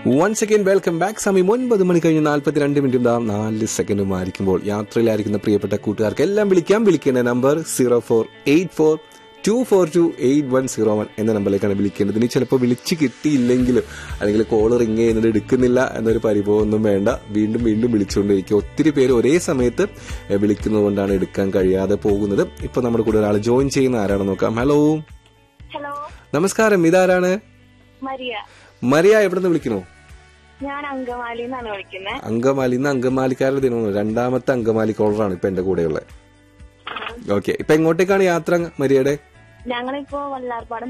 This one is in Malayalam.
വൺസ് അഗൈൻ വെൽക്കം ബാക്ക് സമയം ഒൻപത് മണി കഴിഞ്ഞ് നാൽപ്പത്തിരണ്ട് മിനിറ്റും ദാ നാല് സെക്കൻഡും ആയിരിക്കുമ്പോൾ യാത്രയിലായിരിക്കുന്ന പ്രിയപ്പെട്ട കൂട്ടുകാർക്ക് എല്ലാം വിളിക്കാം വിളിക്കേണ്ട number zero four eight four two four two eight one zero one എന്ന നമ്പറിലേക്കാണ് വിളിക്കേണ്ടത് ഇനി ചിലപ്പോൾ വിളിച്ച് കിട്ടിയില്ലെങ്കിൽ അല്ലെങ്കിൽ കോൾ റിങ് ചെയ്യുന്നത് എടുക്കുന്നില്ല എന്നൊരു പരിഭവമൊന്നും വേണ്ട വീണ്ടും വീണ്ടും വിളിച്ചുകൊണ്ടിരിക്കുക ഒത്തിരി പേര് ഒരേ സമയത്ത് എഹ്, വിളിക്കുന്നതുകൊണ്ടാണ് എടുക്കാൻ കഴിയാതെ പോകുന്നത് ഇപ്പൊ നമ്മുടെ കൂടെ ഒരാൾ ജോയിൻ ചെയ്യുന്ന ആരാണെന്ന് നോക്കാം ഹലോ ഹലോ നമസ്കാരം ഇതാരാണ് മരിയ മരിയ എവിടെ നിന്ന് വിളിക്കണോ ഞാൻ അങ്കമാലി എന്നാണ് വിളിക്കുന്നത് അങ്കമാലി ഇന്ന് അങ്കമാലിക്കാരുടെ ദിനമാണ് രണ്ടാമത്തെ അങ്കമാലി കോളറാണ് ഇപ്പൊ എന്റെ കൂടെയുള്ളത് ഓക്കെ ഇപ്പൊ എങ്ങോട്ടേക്കാണ് യാത്ര മരിയയുടെ ഞങ്ങളിപ്പോ വല്ലാർപാടം